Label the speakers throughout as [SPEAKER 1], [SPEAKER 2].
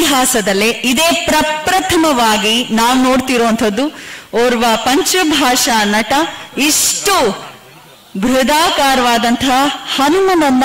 [SPEAKER 1] ಇತಿಹಾಸದಲ್ಲೇ ಇದೇ ಪ್ರಪ್ರಥಮವಾಗಿ ನಾವು ನೋಡ್ತಿರುವಂಥದ್ದು ಓರ್ವ ಪಂಚಭಾಷಾ ನಟ ಇಷ್ಟು ಬೃಹದಾಕಾರವಾದಂತಹ ಹನುಮನನ್ನ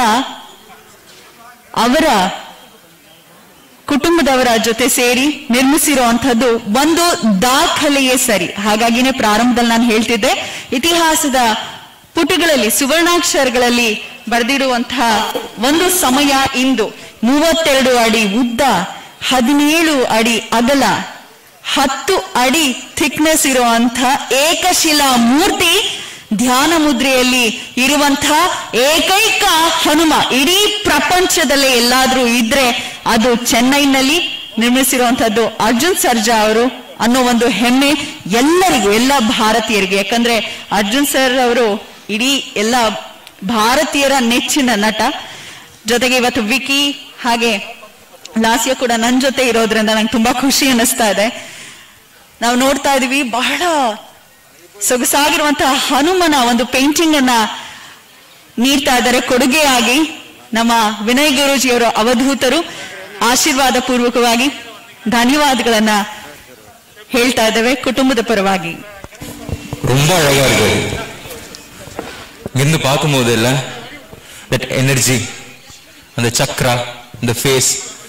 [SPEAKER 1] ಅವರ ಕುಟುಂಬದವರ ಜೊತೆ ಸೇರಿ ನಿರ್ಮಿಸಿರುವಂತದ್ದು ಒಂದು ದಾಖಲೆಯೇ ಸರಿ ಹಾಗಾಗಿನೇ ಪ್ರಾರಂಭದಲ್ಲಿ ನಾನು ಹೇಳ್ತಿದ್ದೆ ಇತಿಹಾಸದ ಪುಟಗಳಲ್ಲಿ ಸುವರ್ಣಾಕ್ಷರಗಳಲ್ಲಿ ಬರೆದಿರುವಂತಹ ಒಂದು ಸಮಯ ಇಂದು ಮೂವತ್ತೆರಡು ಅಡಿ ಉದ್ದ ಹದಿನೇಳು ಅಡಿ ಅಗಲ ಹತ್ತು ಅಡಿ ಥಿಕ್ನೆಸ್ ಇರುವಂತಹ ಏಕಶಿಲಾ ಮೂರ್ತಿ ಧ್ಯಾನ ಮುದ್ರೆಯಲ್ಲಿ ಇರುವಂತಹ ಏಕೈಕ ಹನುಮ ಇಡೀ ಪ್ರಪಂಚದಲ್ಲೇ ಎಲ್ಲಾದ್ರೂ ಇದ್ರೆ ಅದು ಚೆನ್ನೈನಲ್ಲಿ ನಿರ್ಮಿಸಿರುವಂತದ್ದು ಅರ್ಜುನ್ ಸರ್ಜಾ ಅವರು ಅನ್ನೋ ಒಂದು ಹೆಮ್ಮೆ ಎಲ್ಲರಿಗೂ ಎಲ್ಲ ಭಾರತೀಯರಿಗೆ ಯಾಕಂದ್ರೆ ಅರ್ಜುನ್ ಸರ್ ಅವರು ಇಡೀ ಎಲ್ಲ ಭಾರತೀಯರ ನೆಚ್ಚಿನ ನಟ ಜೊತೆಗೆ ಇವತ್ತು ವಿಕಿ ಹಾಗೆ ಲಾಸ್ಯ ಕೂಡ ನನ್ನ ಜೊತೆ ಇರೋದ್ರಿಂದ ನಂಗೆ ತುಂಬಾ ಖುಷಿ ಅನ್ನಿಸ್ತಾ ಇದೆ ನಾವು ನೋಡ್ತಾ ಇದೀವಿ ಬಹಳ ಸೊಗಸಾಗಿರುವಂತಹ ಹನುಮನ ಒಂದು ಪೇಂಟಿಂಗ್ ಅನ್ನ ನೀಡ್ತಾ ಇದ್ದಾರೆ ಕೊಡುಗೆಯಾಗಿ ನಮ್ಮ ವಿನಯ್ ಗುರೂಜಿಯವರು ಅವಧೂತರು ಆಶೀರ್ವಾದ ಪೂರ್ವಕವಾಗಿ ಧನ್ಯವಾದಗಳನ್ನ ಹೇಳ್ತಾ ಇದ್ದೇವೆ ಕುಟುಂಬದ ಪರವಾಗಿ
[SPEAKER 2] ரொம்ப அழகா இருக்கு இங்கிருந்து பார்க்கும் போதெல்ல தட் எனர்ஜி அந்த சக்ரா அந்த ஃபேஸ்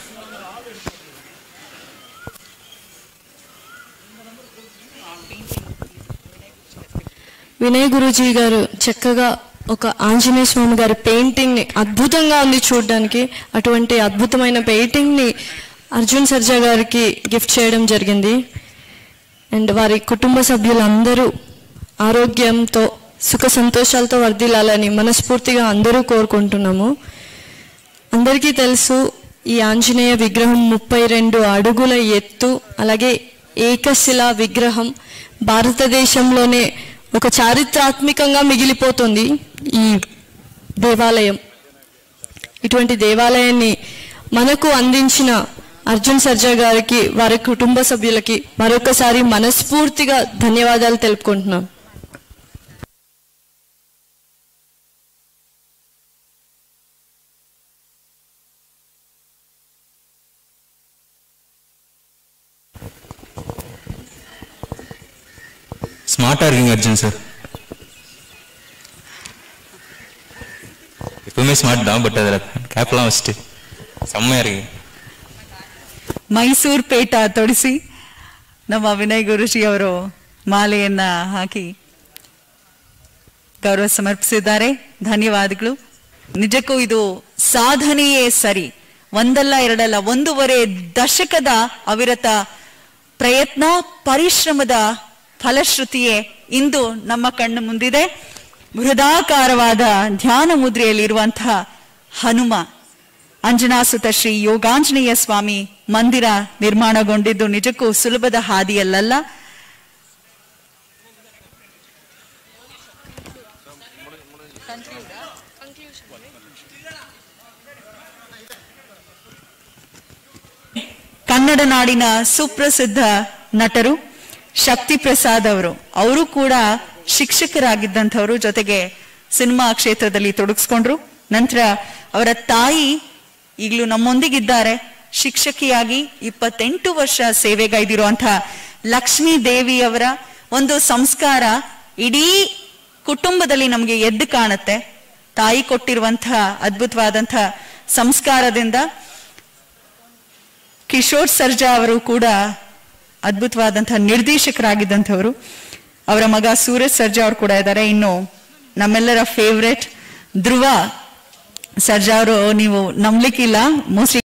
[SPEAKER 3] వినయ్ గురూజీ గారు చక్కగా ఒక ఆంజనేయ స్వామి గారి పెయింటింగ్ ని అద్భుతంగా ఉంది చూడడానికి అటువంటి అద్భుతమైన పెయింటింగ్ ని అర్జున్ సర్జా గారికి గిఫ్ట్ చేయడం జరిగింది అండ్ వారి కుటుంబ సభ్యులందరూ ఆరోగ్యంతో సుఖ సంతోషాలతో వర్ధిల్లాలని మనస్ఫూర్తిగా అందరూ కోరుకుంటున్నాము అందరికీ తెలుసు ఈ ఆంజనేయ విగ్రహం ముప్పై రెండు అడుగుల ఎత్తు అలాగే ఏకశిలా విగ్రహం భారతదేశంలోనే ఒక చారిత్రాత్మకంగా మిగిలిపోతుంది ఈ దేవాలయం ఇటువంటి దేవాలయాన్ని మనకు అందించిన అర్జున్ సర్జా గారికి వారి కుటుంబ సభ్యులకి మరొకసారి మనస్ఫూర్తిగా ధన్యవాదాలు తెలుపుకుంటున్నాం
[SPEAKER 2] ஸ்மார்ட்டா இருக்கீங்க அர்ஜுன் சார் எப்பவுமே ஸ்மார்ட் தான் பட் அதில் கேப்லாம் வச்சுட்டு செம்மையா இருக்கு
[SPEAKER 1] ಮೈಸೂರು ಪೇಟ ತೊಡಿಸಿ ನಮ್ಮ ವಿನಯ್ ಗುರುಜಿ ಅವರು ಮಾಲೆಯನ್ನ ಹಾಕಿ ಗೌರವ ಸಮರ್ಪಿಸಿದ್ದಾರೆ ಧನ್ಯವಾದಗಳು ನಿಜಕ್ಕೂ ಇದು ಸಾಧನೆಯೇ ಸರಿ ಒಂದಲ್ಲ ಎರಡಲ್ಲ ಒಂದೂವರೆ ದಶಕದ ಅವಿರತ ಪ್ರಯತ್ನ ಪರಿಶ್ರಮದ ಫಲಶ್ರುತಿಯೇ ಇಂದು ನಮ್ಮ ಕಣ್ಣು ಮುಂದಿದೆ ಬೃಹದಾಕಾರವಾದ ಧ್ಯಾನ ಮುದ್ರೆಯಲ್ಲಿರುವಂತಹ ಹನುಮ ಅಂಜನಾಸುತ ಶ್ರೀ ಯೋಗಾಂಜನೇಯ ಸ್ವಾಮಿ ಮಂದಿರ ನಿರ್ಮಾಣಗೊಂಡಿದ್ದು ನಿಜಕ್ಕೂ ಸುಲಭದ ಹಾದಿಯಲ್ಲ ಕನ್ನಡ ನಾಡಿನ ಸುಪ್ರಸಿದ್ಧ ನಟರು ಶಕ್ತಿ ಪ್ರಸಾದ್ ಅವರು ಅವರು ಕೂಡ ಶಿಕ್ಷಕರಾಗಿದ್ದಂಥವರು ಜೊತೆಗೆ ಸಿನಿಮಾ ಕ್ಷೇತ್ರದಲ್ಲಿ ತೊಡಗಿಸ್ಕೊಂಡ್ರು ನಂತರ ಅವರ ತಾಯಿ ಈಗಲೂ ನಮ್ಮೊಂದಿಗಿದ್ದಾರೆ ಶಿಕ್ಷಕಿಯಾಗಿ ಇಪ್ಪತ್ತೆಂಟು ವರ್ಷ ಸೇವೆಗೈದಿರುವಂತಹ ಲಕ್ಷ್ಮೀ ದೇವಿಯವರ ಒಂದು ಸಂಸ್ಕಾರ ಇಡೀ ಕುಟುಂಬದಲ್ಲಿ ನಮಗೆ ಎದ್ದು ಕಾಣುತ್ತೆ ತಾಯಿ ಕೊಟ್ಟಿರುವಂತಹ ಅದ್ಭುತವಾದಂತಹ ಸಂಸ್ಕಾರದಿಂದ ಕಿಶೋರ್ ಸರ್ಜಾ ಅವರು ಕೂಡ ಅದ್ಭುತವಾದಂತಹ ನಿರ್ದೇಶಕರಾಗಿದ್ದಂಥವರು ಅವರ ಮಗ ಸೂರಜ್ ಸರ್ಜಾ ಅವರು ಕೂಡ ಇದ್ದಾರೆ ಇನ್ನು ನಮ್ಮೆಲ್ಲರ ಫೇವ್ರೆಟ್ ಧ್ರುವ ಸರ್ಜಾ ಅವರು ನೀವು ನಂಬಲಿಕ್ಕಿಲ್ಲ ಮೋಸ್ಟ್ಲಿ